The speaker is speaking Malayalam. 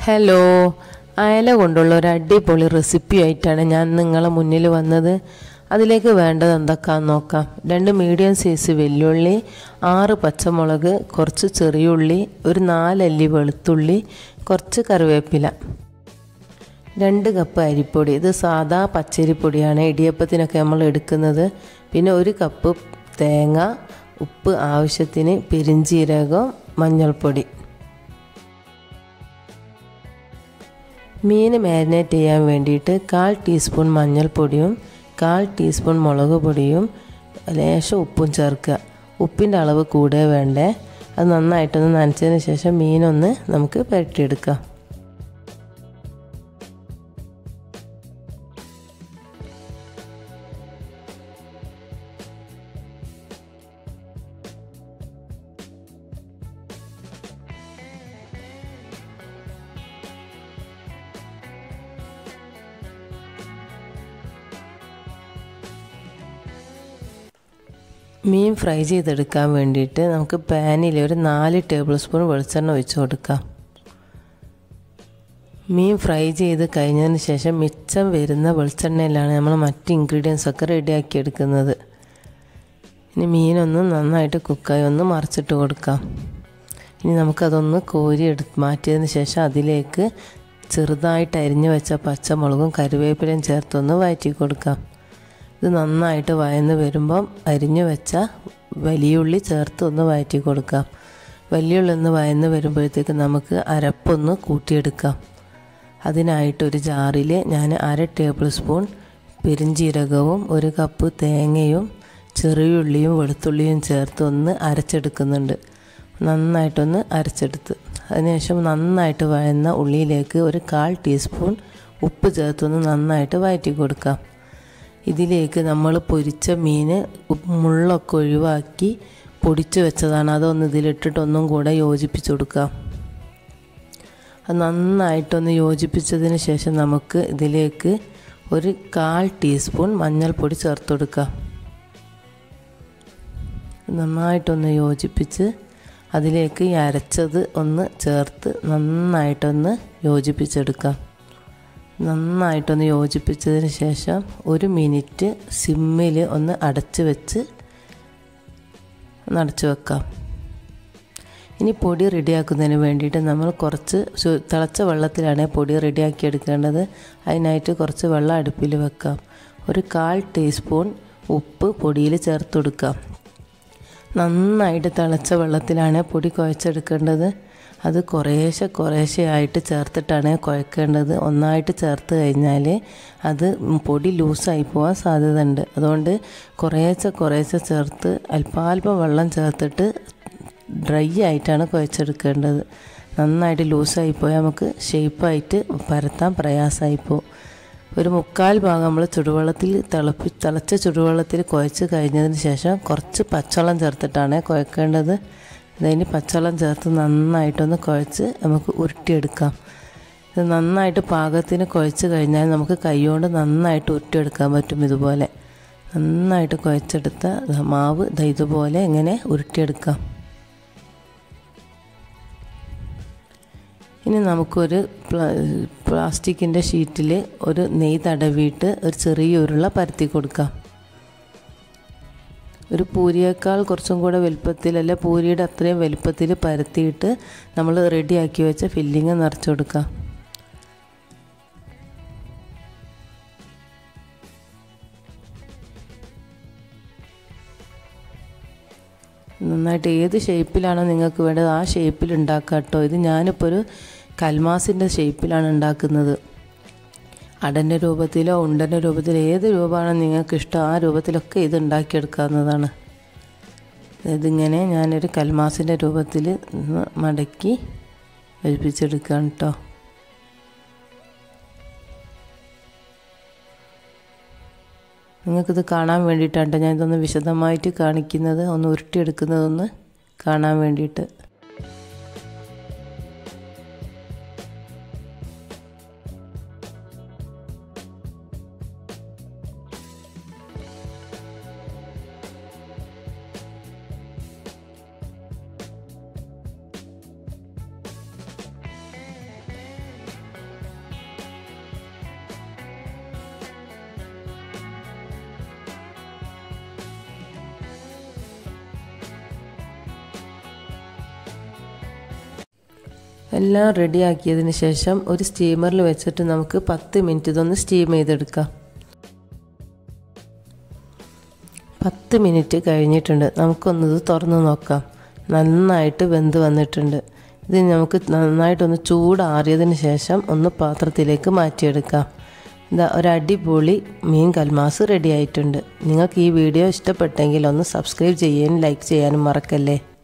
ഹലോ അയല കൊണ്ടുള്ള ഒരു അടിപൊളി റെസിപ്പി ആയിട്ടാണ് ഞാൻ നിങ്ങളെ മുന്നിൽ വന്നത് അതിലേക്ക് വേണ്ടത് എന്തൊക്കെയാണെന്ന് നോക്കാം രണ്ട് മീഡിയം സൈസ് വെല്ലുള്ളി ആറ് പച്ചമുളക് കുറച്ച് ചെറിയുള്ളി ഒരു നാലല്ലി വെളുത്തുള്ളി കുറച്ച് കറിവേപ്പില രണ്ട് കപ്പ് അരിപ്പൊടി ഇത് സാദാ പച്ചരിപ്പൊടിയാണ് ഇടിയപ്പത്തിനൊക്കെ നമ്മൾ എടുക്കുന്നത് പിന്നെ ഒരു കപ്പ് തേങ്ങ ഉപ്പ് ആവശ്യത്തിന് പെരിഞ്ചീരകം മഞ്ഞൾപ്പൊടി മീൻ മാരിനേറ്റ് ചെയ്യാൻ വേണ്ടിയിട്ട് കാൽ ടീസ്പൂൺ മഞ്ഞൾപ്പൊടിയും കാൽ ടീസ്പൂൺ മുളക് പൊടിയും ലേശം ഉപ്പും ചേർക്കുക ഉപ്പിൻ്റെ അളവ് കൂടെ വേണ്ടേ അത് നന്നായിട്ടൊന്ന് നനച്ചതിന് ശേഷം മീനൊന്ന് നമുക്ക് പുരട്ടിയെടുക്കാം മീൻ ഫ്രൈ ചെയ്തെടുക്കാൻ വേണ്ടിയിട്ട് നമുക്ക് പാനിൽ ഒരു നാല് ടേബിൾ സ്പൂൺ വെളിച്ചെണ്ണ ഒഴിച്ച് കൊടുക്കാം മീൻ ഫ്രൈ ചെയ്ത് കഴിഞ്ഞതിന് ശേഷം മിച്ചം വരുന്ന വെളിച്ചെണ്ണയിലാണ് നമ്മൾ മറ്റ് ഇൻഗ്രീഡിയൻസ് ഒക്കെ റെഡിയാക്കി എടുക്കുന്നത് ഇനി മീനൊന്ന് നന്നായിട്ട് കുക്കായി ഒന്ന് മറിച്ചിട്ട് കൊടുക്കാം ഇനി നമുക്കതൊന്ന് കോരി എടുത്ത് മാറ്റിയതിന് ശേഷം അതിലേക്ക് ചെറുതായിട്ട് അരിഞ്ഞു വെച്ച പച്ചമുളകും കറിവേപ്പിലയും ചേർത്തൊന്ന് വഴറ്റി കൊടുക്കാം ഇത് നന്നായിട്ട് വയന്ന് വരുമ്പം അരിഞ്ഞു വെച്ച വലിയുള്ളി ചേർത്ത് ഒന്ന് വഴറ്റി കൊടുക്കാം വലിയുള്ളി ഒന്ന് വയന്ന് വരുമ്പോഴത്തേക്ക് നമുക്ക് അരപ്പൊന്ന് കൂട്ടിയെടുക്കാം അതിനായിട്ടൊരു ജാറിൽ ഞാൻ അര ടേബിൾ സ്പൂൺ പെരിഞ്ചീരകവും ഒരു കപ്പ് തേങ്ങയും ചെറിയുള്ളിയും വെളുത്തുള്ളിയും ചേർത്ത് ഒന്ന് അരച്ചെടുക്കുന്നുണ്ട് നന്നായിട്ടൊന്ന് അരച്ചെടുത്ത് അതിനുശേഷം നന്നായിട്ട് വഴന്ന ഉള്ളിയിലേക്ക് ഒരു കാൽ ടീസ്പൂൺ ഉപ്പ് ചേർത്തൊന്ന് നന്നായിട്ട് വഴറ്റി കൊടുക്കാം ഇതിലേക്ക് നമ്മൾ പൊരിച്ച മീൻ മുള്ളൊക്കെ ഒഴിവാക്കി പൊടിച്ചു വെച്ചതാണ് അതൊന്ന് ഇതിലിട്ടിട്ട് ഒന്നും കൂടെ യോജിപ്പിച്ച് കൊടുക്കാം അത് നന്നായിട്ടൊന്ന് യോജിപ്പിച്ചതിന് ശേഷം നമുക്ക് ഇതിലേക്ക് ഒരു കാൽ ടീസ്പൂൺ മഞ്ഞൾപ്പൊടി ചേർത്ത് കൊടുക്കാം നന്നായിട്ടൊന്ന് യോജിപ്പിച്ച് അതിലേക്ക് ഈ അരച്ചത് ഒന്ന് ചേർത്ത് നന്നായിട്ടൊന്ന് യോജിപ്പിച്ചെടുക്കാം നന്നായിട്ടൊന്ന് യോജിപ്പിച്ചതിന് ശേഷം ഒരു മിനിറ്റ് സിമ്മിൽ ഒന്ന് അടച്ച് വെച്ച് ഒന്ന് അടച്ച് വെക്കാം ഇനി പൊടി റെഡിയാക്കുന്നതിന് വേണ്ടിയിട്ട് നമ്മൾ കുറച്ച് തിളച്ച വെള്ളത്തിലാണ് പൊടി റെഡിയാക്കി എടുക്കേണ്ടത് അതിനായിട്ട് കുറച്ച് വെള്ളം അടുപ്പിൽ വെക്കാം ഒരു കാൽ ടീസ്പൂൺ ഉപ്പ് പൊടിയിൽ ചേർത്ത് കൊടുക്കാം നന്നായിട്ട് തിളച്ച വെള്ളത്തിലാണ് പൊടി കുഴച്ചെടുക്കേണ്ടത് അത് കുറേശ്ശെ കുറേശ്ശെ ആയിട്ട് ചേർത്തിട്ടാണ് കുഴക്കേണ്ടത് ഒന്നായിട്ട് ചേർത്ത് കഴിഞ്ഞാൽ അത് പൊടി ലൂസായി പോകാൻ സാധ്യതയുണ്ട് അതുകൊണ്ട് കുറേശ്ശെ കുറേശ്ശെ ചേർത്ത് അല്പാൽപ്പം വെള്ളം ചേർത്തിട്ട് ഡ്രൈ ആയിട്ടാണ് കുഴച്ചെടുക്കേണ്ടത് നന്നായിട്ട് ലൂസായി പോയാൽ നമുക്ക് ഷേപ്പായിട്ട് പരത്താൻ പ്രയാസമായി പോകും ഒരു മുക്കാൽ ഭാഗം നമ്മൾ ചുടുവെള്ളത്തിൽ തിളപ്പി തിളച്ച ചുടുവെള്ളത്തിൽ കുഴച്ച് കഴിഞ്ഞതിന് ശേഷം കുറച്ച് പച്ചവെള്ളം ചേർത്തിട്ടാണ് കുഴക്കേണ്ടത് അതിന് പച്ചവെള്ളം ചേർത്ത് നന്നായിട്ടൊന്ന് കുഴച്ച് നമുക്ക് ഉരുട്ടിയെടുക്കാം ഇത് നന്നായിട്ട് പാകത്തിന് കുഴച്ച് കഴിഞ്ഞാൽ നമുക്ക് കൈകൊണ്ട് നന്നായിട്ട് ഉരുട്ടിയെടുക്കാൻ പറ്റും ഇതുപോലെ നന്നായിട്ട് കുഴച്ചെടുത്ത മാവ് ഇതുപോലെ ഇങ്ങനെ ഉരുട്ടിയെടുക്കാം ഇനി നമുക്കൊരു പ്ലാസ്റ്റിക്കിൻ്റെ ഷീറ്റിൽ ഒരു നെയ്യ് തടവിയിട്ട് ഒരു ചെറിയ ഉരുള പരത്തി കൊടുക്കാം ഒരു പൂരിയേക്കാൾ കുറച്ചും കൂടെ വലുപ്പത്തിൽ അല്ല പൂരിയുടെ അത്രയും വലുപ്പത്തിൽ പരത്തിയിട്ട് നമ്മൾ റെഡിയാക്കി വെച്ച ഫില്ലിങ് നിറച്ച് കൊടുക്കാം നന്നായിട്ട് ഏത് ഷേപ്പിലാണോ നിങ്ങൾക്ക് വേണ്ടത് ആ ഷേപ്പിൽ ഉണ്ടാക്കാം കേട്ടോ ഇത് ഞാനിപ്പോൾ ഒരു കൽമാസിൻ്റെ ഷേപ്പിലാണ് ഉണ്ടാക്കുന്നത് അടൻ്റെ രൂപത്തിലോ ഉണ്ടൻ്റെ രൂപത്തിലോ ഏത് രൂപമാണോ നിങ്ങൾക്ക് ഇഷ്ടം ആ രൂപത്തിലൊക്കെ ഇത് ഉണ്ടാക്കിയെടുക്കാവുന്നതാണ് ഇതിങ്ങനെ ഞാനൊരു കൽമാസിൻ്റെ രൂപത്തിൽ മടക്കി യോജിപ്പിച്ചെടുക്കുകയാണ് കേട്ടോ നിങ്ങൾക്കിത് കാണാൻ വേണ്ടിയിട്ടാണ് ഞാൻ ഇതൊന്ന് വിശദമായിട്ട് കാണിക്കുന്നത് ഒന്ന് ഉരുട്ടിയെടുക്കുന്നതൊന്ന് കാണാൻ വേണ്ടിയിട്ട് എല്ലാം റെഡിയാക്കിയതിന് ശേഷം ഒരു സ്റ്റീമറിൽ വെച്ചിട്ട് നമുക്ക് പത്ത് മിനിറ്റ് ഇതൊന്ന് സ്റ്റീം ചെയ്തെടുക്കാം പത്ത് മിനിറ്റ് കഴിഞ്ഞിട്ടുണ്ട് നമുക്കൊന്നത് തുറന്ന് നോക്കാം നന്നായിട്ട് വെന്ത് വന്നിട്ടുണ്ട് ഇത് നമുക്ക് നന്നായിട്ടൊന്ന് ചൂടാറിയതിന് ശേഷം ഒന്ന് പാത്രത്തിലേക്ക് മാറ്റിയെടുക്കാം ഇതാ ഒരടിപൊളി മീൻ കൽമാസ് റെഡി ആയിട്ടുണ്ട് നിങ്ങൾക്ക് ഈ വീഡിയോ ഇഷ്ടപ്പെട്ടെങ്കിൽ ഒന്ന് സബ്സ്ക്രൈബ് ചെയ്യാനും ലൈക്ക് ചെയ്യാനും മറക്കല്ലേ